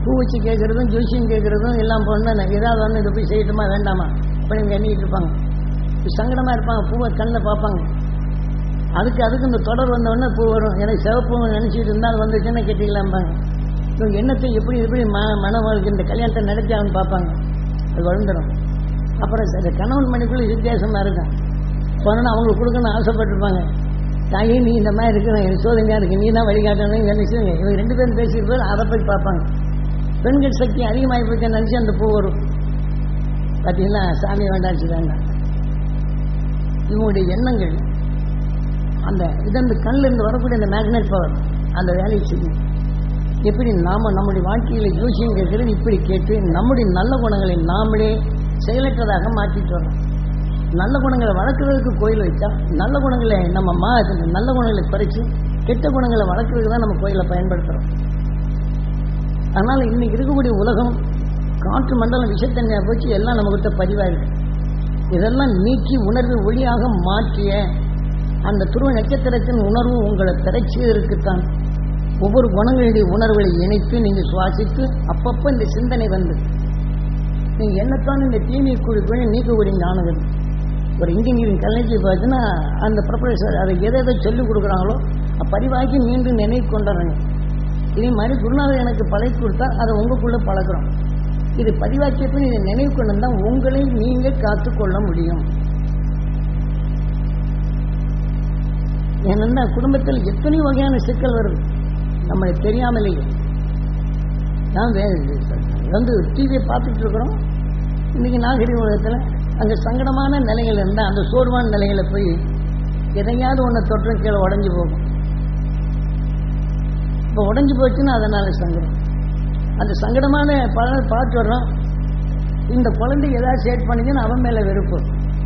பூ வச்சு கேட்குறதும் ஜோசியம் கேட்குறதும் எல்லாம் பொண்ணு ஏதாவது ஒன்று இதை போய் செய்யட்டுமா வேண்டாமா அப்படின்னு எண்ணிட்டு இருப்பாங்க சங்கடமாக இருப்பாங்க பூவை கண்ணில் பார்ப்பாங்க அதுக்கு அதுக்கு இந்த தொடர் வந்தோடனே பூ வரும் எனக்கு சிவப்பு நினச்சிட்டு இருந்தால் வந்துச்சுன்னா கேட்டிக்கலாம்பாங்க இவங்க எண்ணத்தை எப்படி எப்படி ம மன வாழ்க்கை இந்த கல்யாணத்தை நடத்தியாங்கன்னு பார்ப்பாங்க அது வளர்ந்துடும் அப்புறம் சரி கணவன் மணிக்குள்ள வித்தியாசமாக இருக்கும் போனோன்னா அவங்களுக்கு கொடுக்கணும்னு ஆசைப்பட்டிருப்பாங்க தாயே நீ இந்த மாதிரி இருக்கிற எனக்கு சோதனையாக இருக்கு நீ தான் வழிகாட்டணும் நினைச்சுங்க இவங்க ரெண்டு பேரும் பேசிட்டு போய் அதை போய் பார்ப்பாங்க பெண்கள் சக்தி அதிகமாகி போச்சுன்னு நினச்சி அந்த பூ வரும் பார்த்தீங்களா சாமி வேண்டாச்சு வேண்டாம் இவங்களுடைய எண்ணங்கள் அந்த இதன் கண்ணில் இருந்து வரக்கூடிய அந்த மேக்னெட் பவர் அந்த வேலையை செய்யும் எப்படி நாம நம்முடைய வாழ்க்கையில ஜோசியம் கேட்கிறது இப்படி கேட்டு நம்முடைய நல்ல குணங்களை நாமளே செயலற்றதாக மாற்றிட்டு வரோம் நல்ல குணங்களை வளர்க்குறதுக்கு கோயில் வைத்தா நல்ல குணங்களை நம்ம மா நல்ல குணங்களை குறைச்சி கெட்ட குணங்களை வளர்க்குறதுக்கு தான் நம்ம கோயிலை பயன்படுத்துகிறோம் அதனால் இன்னைக்கு இருக்கக்கூடிய உலகம் காற்று மண்டலம் விஷத்தன்மையாக போச்சு எல்லாம் நம்மகிட்ட பதிவாயிருக்கு இதெல்லாம் நீக்கி உணர்வு ஒளியாக மாற்றிய அந்த துருவ நட்சத்திரத்தின் உணர்வு உங்களை திரைச்சியதற்குத்தான் ஒவ்வொரு குணங்களுடைய உணர்வுகளை இணைத்து நீங்கள் சுவாசித்து அப்பப்போ இந்த சிந்தனை வந்து நீங்கள் என்னத்தான் இந்த தீமையை குழி நீக்கக்கூடிய ஞானங்கள் ஒரு இன்ஜினியரிங் கல்வி பார்த்தீங்கன்னா அந்த ப்ரொஃபஸர் அதை எதை எதை சொல்லிக் கொடுக்குறாங்களோ பதிவாக்கி மீண்டும் நினைவு கொண்டாடுறாங்க இதே மாதிரி குருநாதர் எனக்கு பழகி கொடுத்தா அதை உங்களுக்குள்ளே பழக்கிறோம் இது பதிவாக்கியப்ப இதை நினைவு கொண்டு வந்தால் உங்களை நீங்கள் காத்துக்கொள்ள முடியும் ஏனென்னா குடும்பத்தில் எத்தனை வகையான சிக்கல் வருது நம்மளுக்கு தெரியாமலேயே நான் வே வந்து டிவியை பார்த்துட்டு இருக்கிறோம் இன்றைக்கி நாகரிக உலகத்தில் அங்கே சங்கடமான நிலைகள் இருந்தால் அந்த சோர்வான நிலைகளை போய் எதையாவது ஒன்று தொற்று கீழே உடஞ்சி போகும் இப்போ உடஞ்சி போச்சுன்னா அதனால் சங்கடம் அந்த சங்கடமான பல பார்த்து வர்றோம் இந்த குழந்தை ஏதாவது சேட் பண்ணிச்சுன்னா அவன் மேலே வெறுப்பு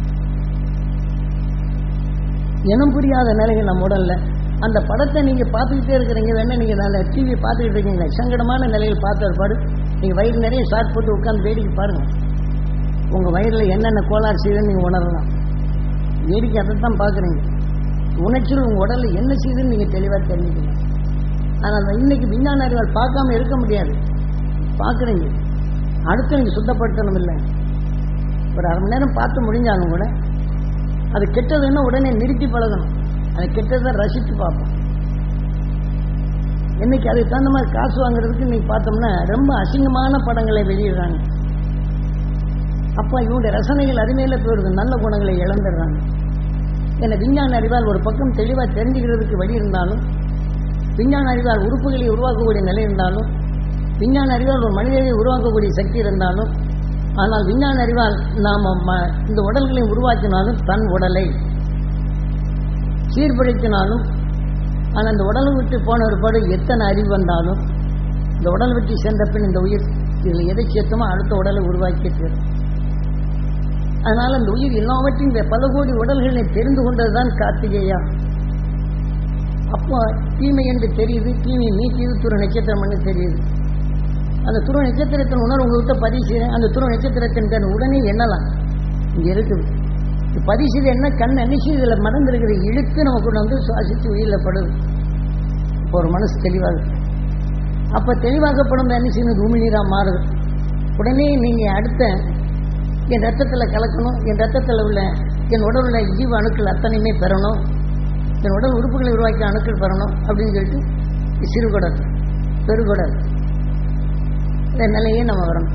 இனம் புரியாத நிலைகள் நம்ம உடல்ல அந்த படத்தை நீங்க பார்த்துக்கிட்டே இருக்கிறீங்க வேணா நீங்க அந்த டிவி பார்த்துக்கிட்டு இருக்கீங்களா சங்கடமான நிலையில் பார்த்த பாடு நீங்க வயிறு நிறைய ஷார்ட் போட்டு உட்காந்து வேடிக்கை பாருங்க உங்க வயிறுல என்னென்ன கோளாறு செய்யுதுன்னு நீங்க உணரலாம் வேடிக்கை அதை தான் பார்க்குறீங்க உணர்ச்சியில் உங்க உடல்ல என்ன செய்யுதுன்னு நீங்க தெளிவாக தெரிஞ்சுக்கணும் ஆனால் இன்னைக்கு விஞ்ஞான அறிவால் பார்க்காம இருக்க முடியாது பார்க்குறீங்க அடுத்து நீங்க சுத்தப்படுத்தணும் இல்லை ஒரு அரை மணி நேரம் பார்த்து முடிஞ்சாலும் கூட அது கெட்டதுன்னா உடனே நிறுத்தி பழகணும் அது கெட்டதை ரசித்து பார்ப்போம் இன்னைக்கு அதுக்கு தகுந்த மாதிரி காசு வாங்குறதுக்கு இன்னைக்கு பார்த்தோம்னா ரொம்ப அசிங்கமான படங்களை வெளியிடுறாங்க அப்போ இவங்களுடைய ரசனைகள் அருமையில போயிருக்கு நல்ல குணங்களை இழந்துடுறாங்க ஏன்னா விஞ்ஞான அறிவால் ஒரு பக்கம் தெளிவாக தெரிஞ்சுக்கிறதுக்கு வழி இருந்தாலும் விஞ்ஞான அறிவால் உறுப்புகளை உருவாக்கக்கூடிய நிலை இருந்தாலும் விஞ்ஞான அறிவால் ஒரு மனிதனை உருவாக்கக்கூடிய சக்தி இருந்தாலும் ஆனால் விஞ்ஞான அறிவால் நாம் இந்த உடல்களை உருவாக்கினாலும் தன் உடலை சீர்படுத்தினாலும் ஆனால் அந்த உடலை விட்டு போன ஒருபாடு எத்தனை அறிவு வந்தாலும் இந்த உடல் விட்டு சென்ற பின் இந்த உயிர் இதில் எதை சேர்த்தமோ அடுத்த உடலை உருவாக்கிட்டு அதனால் அந்த உயிர் எல்லாவற்றையும் இந்த பல கோடி உடல்களை தெரிந்து கொண்டது தான் கார்த்திகேயா அப்போ தீமை என்று தெரியுது தீமை நீக்கியது துரு நட்சத்திரம் என்று தெரியுது அந்த துருவ நட்சத்திரத்தின் உணர்வு உங்கள்கிட்ட பதிவு செய்கிறேன் அந்த துருவ நட்சத்திரத்தின் கண் உடனே எண்ணலாம் இங்கே இருக்குது இது பதிவு செய்து என்ன கண் அன்னிச்சு இதில் மறந்துருக்கிற இழுத்து நம்ம கொண்டு வந்து சுவாசித்து உயிரில் படுது இப்போ ஒரு மனசு தெளிவாகுது அப்போ தெளிவாக்கப்படும் என்ன செய்யணும் உமிழ்நீராக மாறுது உடனே நீங்கள் அடுத்த என் ரத்தத்தில் கலக்கணும் என் ரத்தத்தில் உள்ள என் உடல் உள்ள ஜீவ அணுக்கள் அத்தனையுமே பெறணும் என் உடல் உறுப்புகளை உருவாக்கி அணுக்கள் பெறணும் அப்படின்னு சொல்லிட்டு சிறுகுடல் பெருகுடல் இந்த நிலையே நம்ம வரணும்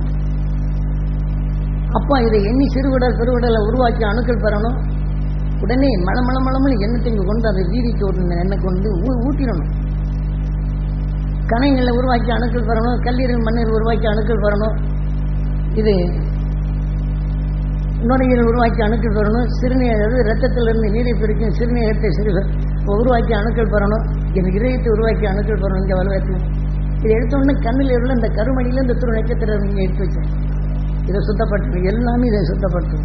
அப்போ இதை எண்ணி சிறுகுடல் பெருகுடலை உருவாக்கி அணுக்கள் பெறணும் உடனே மழை மழை மழமலை எண்ணத்தை இங்கே கொண்டு அதை வீதிக்கு ஒரு எண்ணெய் கொண்டு ஊ ஊட்டிடணும் கணைகளில் உருவாக்கி அணுக்கள் பெறணும் கல்லீரல் மண்ணீர் உருவாக்கி அணுக்கள் பெறணும் இது நுரையீரல் உருவாக்கி அணுக்கள் பெறணும் சிறுநீர் அதாவது ரத்தத்திலிருந்து நீரை பிரிக்கும் சிறுநீரத்தை சிறு உருவாக்கி அணுக்கள் பெறணும் என் இதயத்தை உருவாக்கி அணுக்கள் பெறணும் இங்கே வலுவாக்கி இதை எடுத்தோடனே கண்ணில் உள்ள இந்த கருமணியில் இந்த துரு நட்சத்திரம் நீங்கள் எடுத்து வச்சேன் இதை சுத்தப்படுத்து எல்லாமே இதை சுத்தப்படுத்து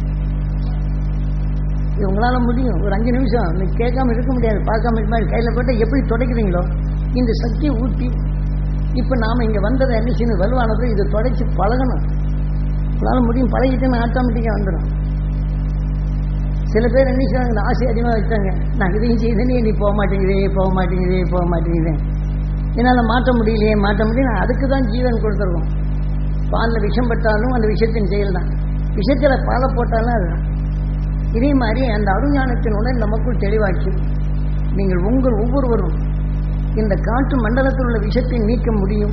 இது உங்களால் முடியும் ஒரு அஞ்சு நிமிஷம் நீ கேட்காம இருக்க முடியாது பார்க்காம இருக்க மாதிரி கையில் போட்டு எப்படி தொடக்கிறீங்களோ இந்த சக்தியை ஊட்டி இப்போ நாம் இங்கே வந்ததை என்ன செய்யணும் வலுவானது இதை தொடச்சி பழகணும் உங்களால் முடியும் பழகிட்டேன்னு ஆட்டோமேட்டிக்காக வந்துடும் சில பேர் என்ன செய்வாங்க ஆசை அதிகமாக வச்சாங்க நான் இதையும் செய்தேனே நீ போக மாட்டேங்குதே போக மாட்டேங்குதே போக மாட்டேங்குதே என்னால் மாற்ற முடியலையே மாற்ற முடியல அதுக்கு தான் ஜீவன் கொடுத்துருக்கோம் பாலில் விஷம் பட்டாலும் அந்த விஷத்தின் செயல் தான் விஷத்தில் பாலை போட்டாலும் அதுதான் இதே மாதிரி அந்த அருஞானத்தின் உணர் நமக்குள் தெளிவாக்கி நீங்கள் உங்கள் ஒவ்வொருவரும் இந்த காற்று மண்டலத்தில் உள்ள விஷத்தை நீக்க முடியும்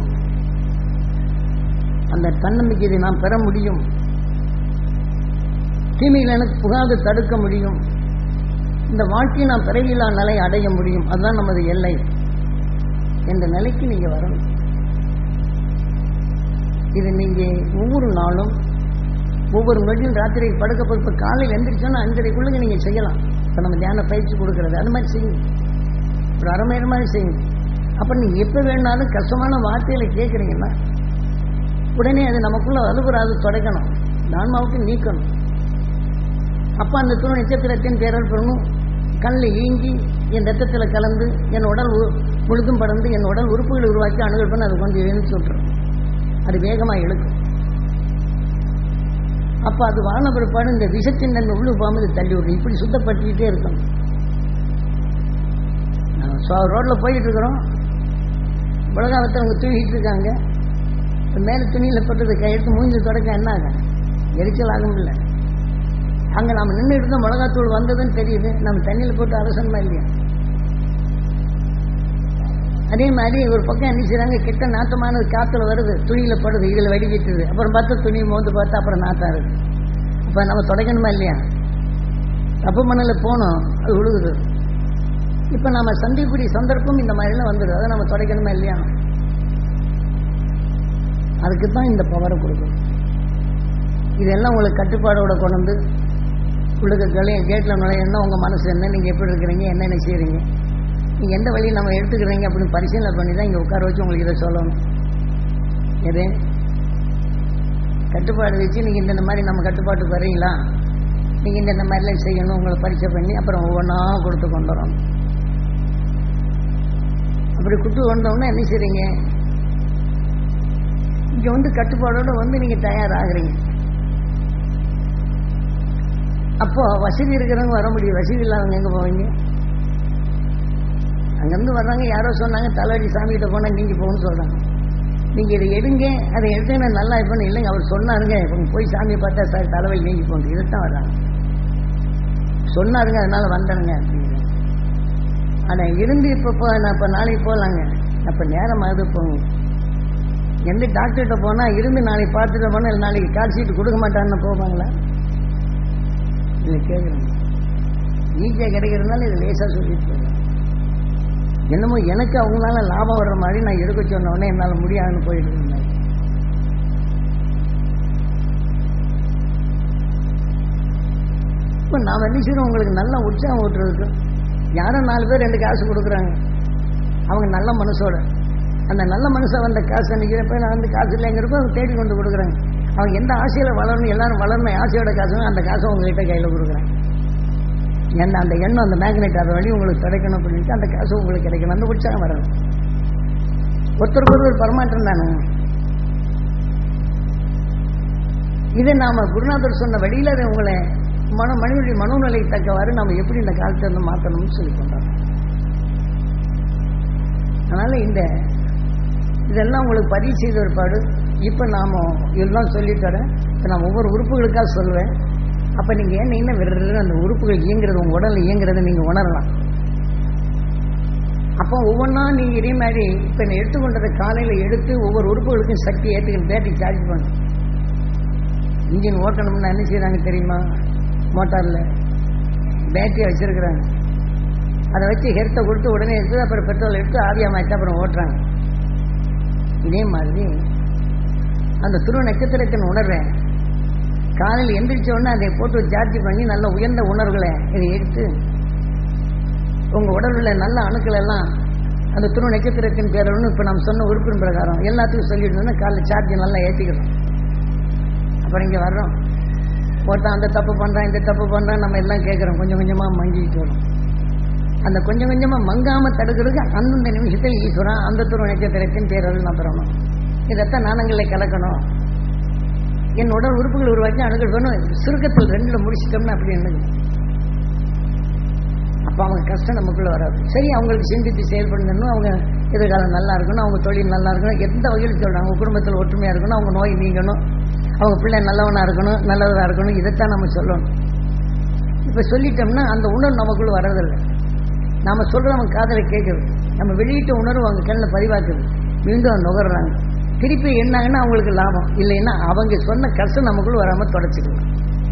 அந்த தன்னம்பிக்கையை நாம் பெற முடியும் தீமைகள் எனக்கு புகாது தடுக்க முடியும் இந்த வாழ்க்கையை நாம் பிறவியில்லா நிலை அடைய முடியும் அதுதான் நமது எல்லை என்ற நிலைக்கு நீங்க வரணும் இது நீங்க ஒவ்வொரு நாளும் ஒவ்வொரு நொடியும் ராத்திரி படுக்க போய் காலையில் எந்திரிச்சோன்னா அஞ்சரைக்குள்ள நீங்க செய்யலாம் இப்போ நம்ம தியான பயிற்சி கொடுக்கறது அது மாதிரி செய்யுங்க ஒரு அரை மணி நேரம் மாதிரி செய்யுங்க அப்போ நீங்க எப்போ வேணாலும் கஷ்டமான வார்த்தைகளை கேட்குறீங்கன்னா உடனே அது நமக்குள்ள அழுகுறாது தொடக்கணும் ஆன்மாவுக்கு நீக்கணும் அப்போ அந்த துணை நட்சத்திரத்தின் பேரல் பெறணும் கண்ணில் ஈங்கி என் ரத்தத்தில் கலந்து என் உடல் உ- முழுதும் படர்ந்து என் உடல் உறுப்புகளை உருவாக்கி அணுகல் பண்ணி அதை கொண்டு எழுந்து சொல்கிறோம் அது வேகமாக இழுக்கும் அப்போ அது வாழ்ந்த பிற்பாடு இந்த விஷத்தின் தன்மை உள்ளு போகாமல் இது தள்ளி விடும் இப்படி சுத்தப்படுத்திக்கிட்டே இருக்கணும் நான் ரோட்டில் போயிட்டு இருக்கிறோம் உலகாவத்தை அவங்க தூக்கிட்டு இருக்காங்க மேலே துணியில் போட்டது கையெடுத்து மூஞ்சி தொடக்க என்ன ஆகும் எரிச்சல் ஆகும் இல்லை அங்கே நம்ம நின்று இருந்த மிளகாத்தூள் வந்ததுன்னு தெரியுது நம்ம தண்ணியில் போட்டு அரசன்மா இல்லையா அதே மாதிரி ஒரு பக்கம் என்ன செய்றாங்க கெட்ட நாட்டமானது காத்துல வருது துணியில படுது இதில் வடிக்கிட்டுது அப்புறம் பார்த்தா துணியை மோந்து பார்த்தா அப்புறம் நாத்தா இருக்கு அப்போ நம்ம தொடக்கணுமா இல்லையா தப்பு மண்ணில் போனோம் அது உழுகுது இப்போ நம்ம சந்திக்கக்கூடிய சந்தர்ப்பம் இந்த மாதிரிலாம் வந்துடுது அதை நம்ம தொடக்கணுமா இல்லையா அதுக்கு தான் இந்த பவரை கொடுக்கணும் இதெல்லாம் உங்களுக்கு கட்டுப்பாடோட கொண்டு வந்து உள்ளுக்கு கலைய கேட்டில் நுழையணும் உங்கள் மனசு என்ன நீங்கள் எப்படி இருக்கிறீங்க என்னென்ன செய்கிறீங்க நீங்கள் எந்த வழியை நம்ம எடுத்துக்கிறீங்க அப்படின்னு பரிசீலனை பண்ணி தான் இங்கே உட்கார வச்சு உங்களுக்கு இதை சொல்லணும் எது கட்டுப்பாடு வச்சு நீங்கள் இந்த மாதிரி நம்ம கட்டுப்பாட்டுக்கு வரீங்களா நீங்கள் இந்த இந்த மாதிரிலாம் செய்யணும் உங்களை பரிசை பண்ணி அப்புறம் ஒவ்வொன்றா கொடுத்து கொண்டு வரணும் அப்படி குட்டு கொண்டோம்னா என்ன செய்றீங்க இங்கே வந்து கட்டுப்பாடோட வந்து நீங்கள் தயாராகிறீங்க அப்போ வசதி இருக்கிறவங்க வர முடியும் வசதி இல்லாதவங்க எங்கே போவீங்க அங்கேருந்து வர்றாங்க யாரோ சொன்னாங்க தலைவலி சாமிகிட்ட போனால் நீங்கள் போகணும்னு சொல்கிறாங்க நீங்கள் இதை எடுங்க அதை எடுத்தீங்கன்னா நல்லா இருப்பேன்னு இல்லைங்க அவர் சொன்னாருங்க இப்போ போய் சாமியை பார்த்தா சார் தலைவலி நீங்கி போகணும் இதைத்தான் வர்றாங்க சொன்னாருங்க அதனால வந்தேனுங்க அப்படிங்கிறாங்க ஆனால் இருந்து இப்போ போ நான் இப்போ நாளைக்கு போகலாங்க அப்போ நேரம் ஆகுது போங்க எந்த டாக்டர்கிட்ட போனால் இருந்து நாளைக்கு பார்த்துட்டு போனால் நாளைக்கு கால் சீட்டு கொடுக்க மாட்டான்னு போவாங்களா இல்லை கேட்குறேன் ஈஸியாக கிடைக்கிறதுனால இது லேசாக சொல்லிட்டு போகிறேன் என்னமோ எனக்கு அவங்களால லாபம் வர்ற மாதிரி நான் எடுக்க சொன்ன உடனே என்னால் முடியாதுன்னு போயிட்டு இருந்தேன் இப்போ நான் என்ன செய்யணும் உங்களுக்கு நல்ல உற்சாகம் ஊட்டுறதுக்கு யாரோ நாலு பேர் ரெண்டு காசு கொடுக்குறாங்க அவங்க நல்ல மனசோட அந்த நல்ல மனசை வந்த காசு நிற்கிறப்ப நான் வந்து காசு இல்லைங்கிறப்ப அவங்க தேடி கொண்டு கொடுக்குறாங்க அவங்க எந்த ஆசையில் வளரணும் எல்லாரும் வளரணும் ஆசையோட காசுங்க அந்த காசை உங்ககிட்ட கையில் கொடுக்குறாங்க ஏன்னா அந்த எண்ணம் அந்த மேக்னெட் அதை வழி உங்களுக்கு கிடைக்கணும் அப்படின்ட்டு அந்த காசு உங்களுக்கு கிடைக்கணும் அந்த உற்சாகம் வரணும் ஒருத்தருக்கு ஒருவர் பரமாற்றம் தானே இதை நாம குருநாதர் சொன்ன வழியில அதை உங்களை மன மனிதனுடைய மனோநிலை தக்கவாறு நாம எப்படி இந்த காலத்தை வந்து மாற்றணும்னு சொல்லி கொண்டாங்க அதனால இந்த இதெல்லாம் உங்களுக்கு பதிவு செய்த ஒருபாடு இப்போ நாம எல்லாம் சொல்லித்தரேன் இப்போ நான் ஒவ்வொரு உறுப்புகளுக்காக சொல்லுவேன் அப்போ நீங்கள் ஏன் என்ன விடுறது அந்த உறுப்புகள் இயங்குறது உங்கள் உடல் இயங்குறதை நீங்கள் உணரலாம் அப்போ ஒவ்வொன்றா நீங்கள் இதே மாதிரி இப்போ நான் எடுத்துக்கொண்டதை காலையில் எடுத்து ஒவ்வொரு உறுப்புகளுக்கும் சக்தி ஏற்றுக்கணும் பேட்டரி சார்ஜ் பண்ணு இன்ஜின் ஓட்டணும்னா என்ன செய்கிறாங்க தெரியுமா மோட்டாரில் பேட்டரியை வச்சுருக்குறாங்க அதை வச்சு ஹெர்த்தை கொடுத்து உடனே எடுத்து அப்புறம் பெட்ரோல் எடுத்து ஆவியா மாற்றி அப்புறம் ஓட்டுறாங்க இதே மாதிரி அந்த துருவ நட்சத்திரத்தின் உணர்வேன் காலையில் எந்திரிச்ச உடனே அதை போட்டு சார்ஜ் பண்ணி நல்ல உயர்ந்த உணர்வுகளை இதை எடுத்து உங்கள் உடல் உள்ள நல்ல அணுக்கள் எல்லாம் அந்த துருவ நட்சத்திரத்தின் பேரொன்னு இப்போ நம்ம சொன்ன உறுப்பின் பிரகாரம் எல்லாத்துக்கும் சொல்லிட்டு காலைல சார்ஜ் நல்லா ஏற்றிக்கிறோம் அப்புறம் இங்கே வர்றோம் ஒருத்தன் அந்த தப்பு பண்ணுறான் இந்த தப்பு பண்ணுறான் நம்ம எல்லாம் கேட்குறோம் கொஞ்சம் கொஞ்சமாக மங்கிட்டு வரும் அந்த கொஞ்சம் கொஞ்சமாக மங்காமல் தடுக்கிறதுக்கு அந்தந்த நிமிஷத்தில் ஈஸ்வரன் அந்த துருவ நட்சத்திரத்தின் பேரொரு நான் பெறணும் இதைத்தான் நாணங்களை கலக்கணும் என் உடல் உறுப்புகள் உருவாக்கி அணுகள் வேணும் சுருக்கத்தில் ரெண்டுல முடிச்சிட்டோம்னா அப்படி என்னது அப்போ அவங்க கஷ்டம் நமக்குள்ள வராது சரி அவங்களுக்கு சிந்தித்து செயல்படணும் அவங்க எதிர்காலம் நல்லா இருக்கணும் அவங்க தொழில் நல்லா இருக்கணும் எந்த வகையில் சொல்கிறாங்க அவங்க குடும்பத்தில் ஒற்றுமையாக இருக்கணும் அவங்க நோய் நீங்கணும் அவங்க பிள்ளை நல்லவனாக இருக்கணும் நல்லதாக இருக்கணும் இதைத்தான் நம்ம சொல்லணும் இப்போ சொல்லிட்டோம்னா அந்த உணர்வு நமக்குள்ள வர்றதில்லை நாம சொல்ற நம்ம காதலை கேட்குது நம்ம வெளியிட்ட உணர்வு அவங்க கண்ணில் பதிவாக்குது மீண்டும் அவங்க நுகர்றாங்க திருப்பி என்னாங்கன்னா அவங்களுக்கு லாபம் இல்லைன்னா அவங்க சொன்ன கஷ்டம் நமக்குள்ள வராம தொடச்சிக்கலாம்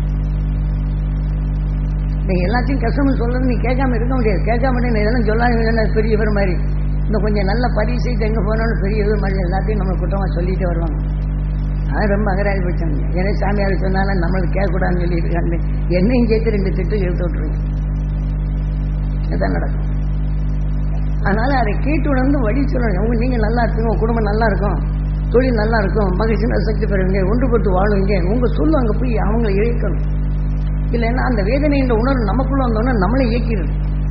நீ எல்லாத்தையும் கஷ்டம்னு சொல்றது நீ கேட்காம இருக்க முடியாது கேட்காம நீ இதெல்லாம் சொல்லாதீங்க பெரிய இவர் மாதிரி இன்னும் கொஞ்சம் நல்ல பரிசைட்டு எங்கே போனாலும் பெரிய இவர் மாதிரி எல்லாத்தையும் நம்ம குற்றமாக சொல்லிட்டு வருவாங்க அது ரொம்ப அகராதி போச்சாங்க ஏன்னா சாமியார் சொன்னாலும் நம்மளுக்கு கேட்கக்கூடாதுன்னு சொல்லியிருக்காங்க என்னையும் சேர்த்து ரெண்டு திட்டு எழுத்து விட்டுருங்க இதுதான் நடக்கும் அதனால அதை கேட்டு உணர்ந்து வழி சொல்லணும் உங்க நீங்க நல்லா இருக்குங்க உங்க குடும்பம் நல்லா இருக்கும் தொழில் நல்லா இருக்கும் மகிழ்ச்சி சக்தி பெறுவீங்க ஒன்றுபட்டு வாழுவீங்க உங்க சொல்லு அங்க போய் அவங்கள இயக்கணும் இல்லைன்னா அந்த வேதனைன்ற உணர்வு நமக்குள்ள வந்தோன்னா நம்மளை இயக்கிடுது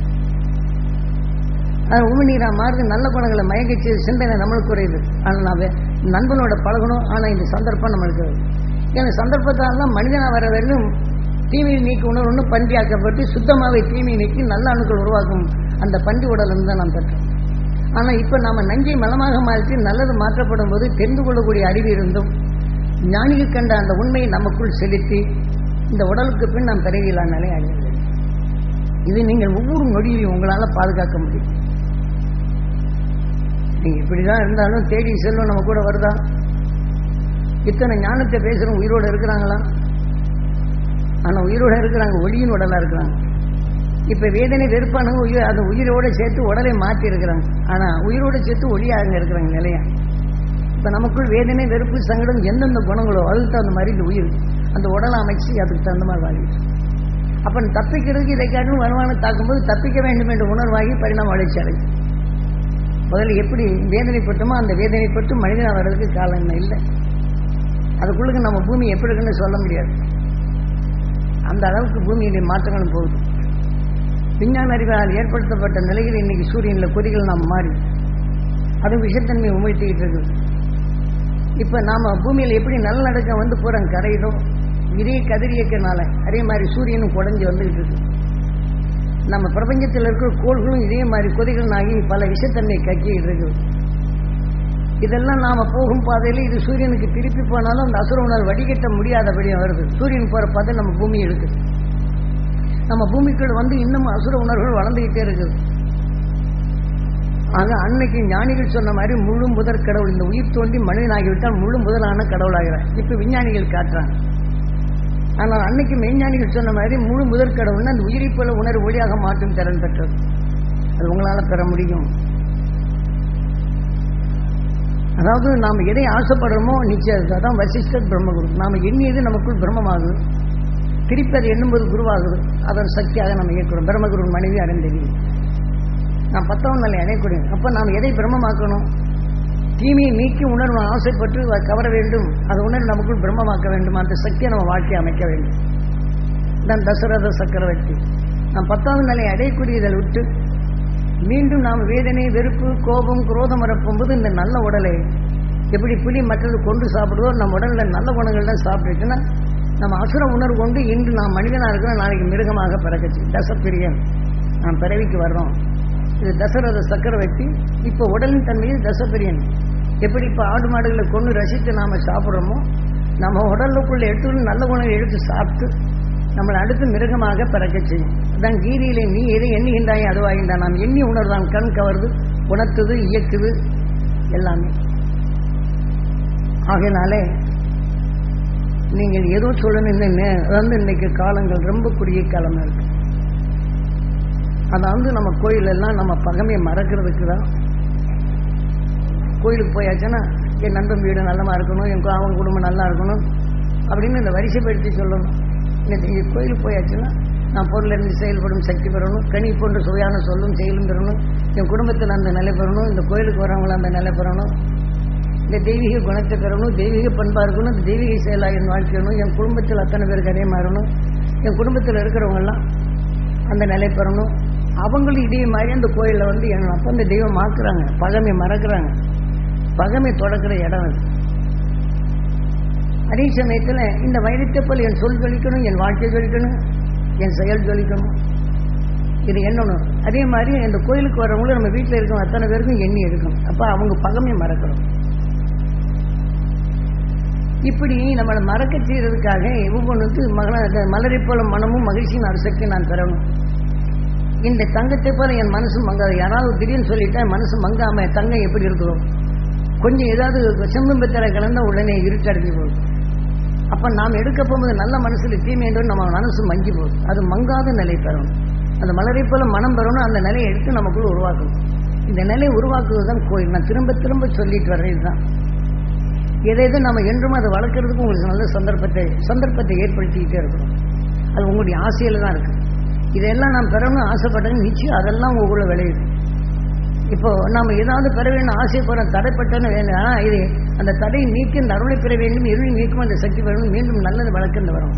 அது உமிநீரா மாறுது நல்ல குணங்களை மயக்கிச்சு சிந்தனை நம்மளுக்கு குறையுது ஆனால் நான் வே- நண்பனோட பழகணும் ஆனால் இந்த சந்தர்ப்பம் நம்மளுக்கு ஏன்னா சந்தர்ப்பத்தால் தான் மனிதனா வர வரையும் தீமையை நீக்கி உணர்வுன்னு பன்றியாக்கப்பட்டு சுத்தமாகவே தீமையை நீக்கி நல்ல அணுக்கள் உருவாக்கும் அந்த பன்றி உடலிருந்து தான் நாம் பெற்றோம் ஆனால் இப்போ நாம நஞ்சை மலமாக மாற்றி நல்லது மாற்றப்படும் போது தெரிந்து கொள்ளக்கூடிய அறிவு இருந்தும் ஞானிகள் கண்ட அந்த உண்மையை நமக்குள் செலுத்தி இந்த உடலுக்கு பின் நாம் பிறவியில்லானாலே அழியவில்லை இது நீங்கள் ஒவ்வொரு நொடியையும் உங்களால் பாதுகாக்க முடியும் நீங்க இப்படிதான் இருந்தாலும் தேடி செல்வம் நம்ம கூட வருதா இத்தனை ஞானத்தை பேசுறோம் உயிரோட இருக்கிறாங்களா ஆனா உயிரோட இருக்கிறாங்க ஒளியின் உடலா இருக்கிறாங்க இப்ப வேதனை வெறுப்பானவங்க உயிர் அந்த உயிரோட சேர்த்து உடலை மாற்றி இருக்கிறாங்க ஆனா உயிரோட சேர்த்து ஒளியாக இருக்கிறாங்க நிலையா இப்ப நமக்குள் வேதனை வெறுப்பு சங்கடம் எந்தெந்த குணங்களோ அதுக்கு தகுந்த மாதிரி இந்த உயிர் அந்த உடலை அமைச்சு அதுக்கு தகுந்த மாதிரி வாழ்க்கை அப்ப தப்பிக்கிறதுக்கு இதை காட்டும் வருமானம் தாக்கும்போது தப்பிக்க வேண்டும் என்ற உணர்வாகி பரிணாம வளர்ச்சி அடையும் முதல்ல எப்படி வேதனைப்பட்டோமோ அந்த வேதனைப்பட்டு மனிதனா வர்றதுக்கு காலம் என்ன இல்லை அதுக்குள்ளுக்கு நம்ம பூமி எப்படி இருக்குன்னு சொல்ல முடியாது அந்த அளவுக்கு பூமியினுடைய மாற்றங்களும் போகுது விஞ்ஞான அறிவால் ஏற்படுத்தப்பட்ட நிலையில் இன்னைக்கு சூரியனில் கொதிகள் நாம் மாறி அது விஷத்தன்மை உமிழ்த்திக்கிட்டு இருக்குது இப்போ நாம பூமியில் எப்படி நல்லடக்கம் வந்து போகிறோம் கரையிலோ இதே கதிரியக்கனால அதே மாதிரி சூரியனும் குடஞ்சி வந்துகிட்டு இருக்கு நம்ம பிரபஞ்சத்தில் இருக்கிற கோள்களும் இதே மாதிரி கொதிகள் ஆகி பல விஷத்தன்மை கக்கிட்டு இருக்குது இதெல்லாம் நாம போகும் பாதையில் இது சூரியனுக்கு திருப்பி போனாலும் அந்த அசுர உணர்வு வடிகட்ட முடியாதபடியும் வருது சூரியன் போற பாதை நம்ம பூமி இருக்கு நம்ம பூமிக்குள்ள வந்து இன்னும் அசுர உணர்வுகள் வளர்ந்துகிட்டே இருக்குது ஆக அன்னைக்கு ஞானிகள் சொன்ன மாதிரி முழு முதற் கடவுள் இந்த உயிர் தோண்டி மனிதனாகிவிட்டால் முழு முதலான கடவுளாகிறார் இப்ப விஞ்ஞானிகள் காட்டுறாங்க ஆனால் அன்னைக்கு மெய்ஞானிகள் சொன்ன மாதிரி முழு முதற் கடவுள்னா அந்த உயிரை போல உணர்வு ஒளியாக மாற்றும் திறன் பெற்றது அது உங்களால பெற முடியும் அதாவது நாம் எதை ஆசைப்படுறோமோ நிச்சயம் அதான் வசிஷ்டர் பிரம்மகுரு நாம் எண்ணியது நமக்குள் பிரம்மமாகுது திருப்பி அது எண்ணும்போது குருவாகுது அதன் சக்தியாக நம்ம இயக்கிறோம் பிரம்மகுரு மனைவி அடைந்தது நான் பத்தவன் நிலை அடையக்கூடிய அப்போ நாம் எதை பிரம்மமாக்கணும் தீமையை நீக்கி உணர்வு ஆசைப்பட்டு அதை கவர வேண்டும் அது உணர்வு நமக்குள் பிரம்மமாக்க வேண்டும் அந்த சக்தியை நம்ம வாழ்க்கையை அமைக்க வேண்டும் தான் தசரத சக்கரவர்த்தி நாம் பத்தாவது நிலை அடையக்கூடியதை விட்டு மீண்டும் நாம் வேதனை வெறுப்பு கோபம் குரோதம் வரப்போகும்போது இந்த நல்ல உடலை எப்படி புலி மற்றது கொண்டு சாப்பிடுவோ நம்ம உடல்ல நல்ல குணங்கள் தான் சாப்பிட்டுச்சுன்னா நம்ம அசுர உணர்வு கொண்டு இன்று நாம் மனிதனாக இருக்கிறோம் நாளைக்கு மிருகமாக பிறக்கச்சு தசப்பிரியன் நாம் பிறவிக்கு வர்றோம் இது தசரத சக்கரவர்த்தி இப்போ உடலின் தன்மையில் தசப்பிரியன் எப்படி இப்போ ஆடு மாடுகளை கொண்டு ரசித்து நாம சாப்பிட்றோமோ நம்ம உடலுக்குள்ள எடுத்து நல்ல குணங்களை எடுத்து சாப்பிட்டு நம்மளை அடுத்து மிருகமாக பிறக்க செய்யும் அதான் கீதையிலே நீ எதை எண்ணுகின்றாய் அதுவாகின்றான் நாம் எண்ணி உணர்தான் கண் கவர்து உணர்த்துது இயக்குது எல்லாமே ஆகையினாலே நீங்கள் ஏதோ சொல்லணும் வந்து இன்னைக்கு காலங்கள் ரொம்ப குறுகிய காலமா இருக்கு அதாவது நம்ம கோயில் எல்லாம் நம்ம பகமையை மறக்கிறதுக்கு தான் கோயிலுக்கு போயாச்சுன்னா என் நண்பன் வீடு நல்லமா இருக்கணும் என் கு- அவன் குடும்பம் நல்லா இருக்கணும் அப்படின்னு இந்த வரிசைப்படுத்தி சொல்லணும் இன்னைக்கு இங்க கோயிலுக்கு போயாச்சுன்னா நான் பொருள் இருந்து செயல்படும் சக்தி பெறணும் கனி போன்ற சுவையான சொல்லும் செயலும் பெறணும் என் குடும்பத்தில் அந்த நிலை பெறணும் இந்த கோயிலுக்கு வரவங்களும் அந்த நிலை பெறணும் இந்த தெய்வீக குணத்தை பெறணும் தெய்வீக பண்பா இருக்கணும் இந்த தெய்வீக செயலாக என் வாழ்க்கையணும் என் குடும்பத்தில் அத்தனை பேருக்கு அதே மாறணும் என் குடும்பத்தில் இருக்கிறவங்கெல்லாம் அந்த நிலை பெறணும் அவங்களும் இதே மாதிரி அந்த கோயிலில் வந்து என் அப்போ அந்த தெய்வம் மாக்குறாங்க பகமை மறக்கிறாங்க பகமை தொடக்கிற இடம் அது அதே சமயத்தில் இந்த வைரத்தை போல் என் சொல் ஜொலிக்கணும் என் வாழ்க்கை ஜொலிக்கணும் என் செயல் ஜொலிக்கணும் இது எண்ணணும் அதே மாதிரி இந்த கோயிலுக்கு வரவங்களும் நம்ம வீட்டில் இருக்கவங்க அத்தனை பேருக்கும் எண்ணி எடுக்கணும் அப்போ அவங்க பகமையை மறக்கணும் இப்படி நம்மளை மறக்க செய்யறதுக்காக ஒவ்வொன்றுக்கு மகள மலரை போல மனமும் மகிழ்ச்சியின் அரசக்தி நான் பெறணும் இந்த தங்கத்தை போல என் மனசு மங்காது யாராவது திடீர்னு சொல்லிட்டா என் மனசு மங்காம தங்கம் எப்படி இருக்கிறோம் கொஞ்சம் ஏதாவது செம்பு பித்தரை கலந்தா உடனே இருட்டடைஞ்சு போகுது அப்ப நாம் எடுக்க போகும்போது நல்ல மனசுல தீமை என்று நம்ம மனசு மங்கி போகுது அது மங்காத நிலை பெறணும் அந்த மலரை போல மனம் பெறணும் அந்த நிலையை எடுத்து நமக்குள்ள உருவாக்கணும் இந்த நிலையை உருவாக்குவது தான் கோயில் நான் திரும்ப திரும்ப சொல்லிட்டு வர்றது தான் எதை எது நம்ம என்றும் அதை வளர்க்கறதுக்கு உங்களுக்கு நல்ல சந்தர்ப்பத்தை சந்தர்ப்பத்தை ஏற்படுத்திக்கிட்டே இருக்கணும் அது உங்களுடைய ஆசையில தான் இருக்கு இதெல்லாம் நான் பெறணும்னு ஆசைப்பட்டது நிச்சயம் அதெல்லாம் உங்களுக்குள்ள விளையுது இப்போ நாம ஏதாவது பெற வேண்டும் ஆசைப்படுற தடைப்பட்டன்னு வேணும் ஆனா இது அந்த தடையை நீக்கி இந்த அருளை பெற வேண்டும் இருளை நீக்கும் அந்த சக்தி பெறணும் மீண்டும் நல்லது வளர்க்கின்ற வரும்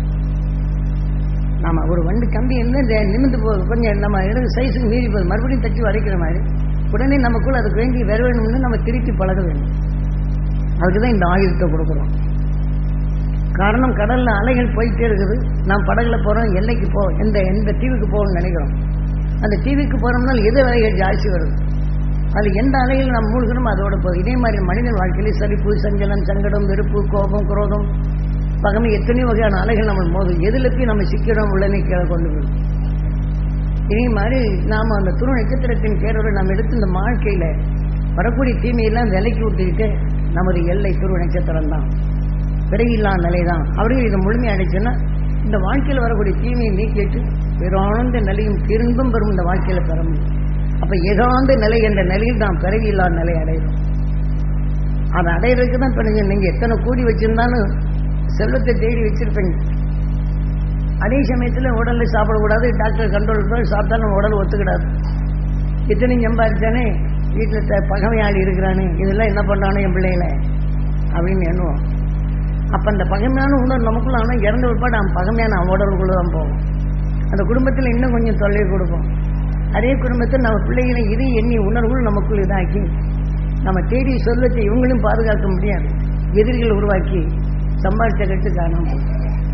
நாம ஒரு வண்டு கம்பி இருந்து இந்த நிமிந்து போகுது கொஞ்சம் நம்ம இடது சைஸுக்கு மீறி போகுது மறுபடியும் தட்டி வரைக்கிற மாதிரி உடனே நமக்குள்ள அதுக்கு வேண்டி வர வேணும்னு நம்ம திருப்பி பழக வேண்டும் அதுக்கு தான் இந்த ஆயுதத்தை கொடுக்குறோம் காரணம் கடல்ல அலைகள் போயிட்டே இருக்குது நாம் படகுல போறோம் எல்லைக்கு போ எந்த எந்த தீவுக்கு போகணும்னு நினைக்கிறோம் அந்த தீவுக்கு போறோம்னால் எது அலைகள் ஜாஸ்தி வருது அது எந்த அலையில் நாம் மூழ்கிறோமோ அதோட போகுது இதே மாதிரி மனிதன் வாழ்க்கையிலே சலிப்பு சஞ்சலம் சங்கடம் வெறுப்பு கோபம் குரோதம் பகமை எத்தனையோ வகையான அலைகள் நம்ம மோதும் எதுல போய் நம்ம சிக்கிறோம் உடனே கீழே கொண்டு போயிடும் இதே மாதிரி நாம அந்த துரு நட்சத்திரத்தின் பேரோடு நாம் எடுத்து இந்த வாழ்க்கையில வரக்கூடிய தீமையெல்லாம் விலைக்கு விட்டுக்கிட்டு நமது எல்லை துருவ நட்சத்திரம் தான் பிறகில்லா நிலை தான் அப்படியே இதை முழுமை அடைச்சுன்னா இந்த வாழ்க்கையில் வரக்கூடிய தீமையை நீக்கிட்டு பேரானந்த நிலையும் திரும்பும் பெறும் இந்த வாழ்க்கையில பெற முடியும் அப்ப ஏகாந்த நிலை என்ற நிலையில் தான் பிறவியில்லா நிலை அடையும் அதை அடையிறதுக்கு தான் இப்போ நீங்க எத்தனை கூடி வச்சிருந்தாலும் செல்வத்தை தேடி வச்சிருப்பீங்க அதே சமயத்தில் உடல்ல சாப்பிடக்கூடாது டாக்டர் கண்ட்ரோல் போய் சாப்பிட்டா நம்ம உடல் ஒத்துக்கிடாது இத்தனை சம்பாதிச்சானே வீட்டில் பகமையாளி இருக்கிறானே இதெல்லாம் என்ன பண்ணுறானே என் பிள்ளைகளை அப்படின்னு எண்ணுவோம் அப்போ அந்த பகைமையான உணர்வு நமக்குள்ள ஆனால் இறந்த பிற்பாடு அவன் பகைமையான அவன் உடலுக்குள்ள தான் போகும் அந்த குடும்பத்தில் இன்னும் கொஞ்சம் தொல்லை கொடுப்போம் அதே குடும்பத்தில் நம்ம பிள்ளைகளை இது எண்ணி உணர்வுகள் நமக்குள் இதாக்கி நம்ம தேடி சொல்லத்தை இவங்களும் பாதுகாக்க முடியாது எதிரிகள் உருவாக்கி சம்பாதிச்ச கட்டு காணாம போகும்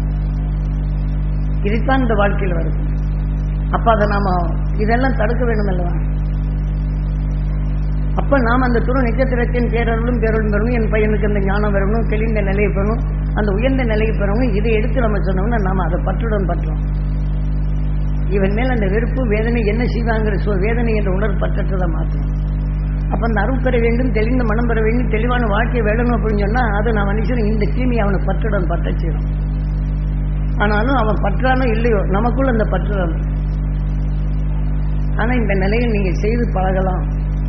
இதுதான் இந்த வாழ்க்கையில் வருது அப்ப அதை நாம இதெல்லாம் தடுக்க வேண்டும் அல்லவா அப்ப நாம் அந்த துணை நட்சத்திரத்தின் பேரருளும் பேரருளும் பெறணும் என் பையனுக்கு அந்த ஞானம் வரணும் தெளிந்த நிலையை பெறணும் அந்த உயர்ந்த நிலையை பெறணும் இதை எடுத்து நம்ம சொன்னோம்னா நாம அதை பற்றுடன் பற்றோம் இவன் மேல் அந்த வெறுப்பு வேதனை என்ன செய்வாங்கிற சொ வேதனை என்ற உணர்வு பற்றற்றதை மாற்றணும் அப்ப அந்த அருள் பெற வேண்டும் தெளிந்த மனம் பெற வேண்டும் தெளிவான வாழ்க்கை வேணும் அப்படின்னு சொன்னா அது நான் மனுஷன் இந்த தீமை அவனை பற்றுடன் பற்ற செய்யணும் ஆனாலும் அவன் பற்றானோ இல்லையோ நமக்குள்ள அந்த பற்றுடன் ஆனா இந்த நிலையில் நீங்க செய்து பழகலாம்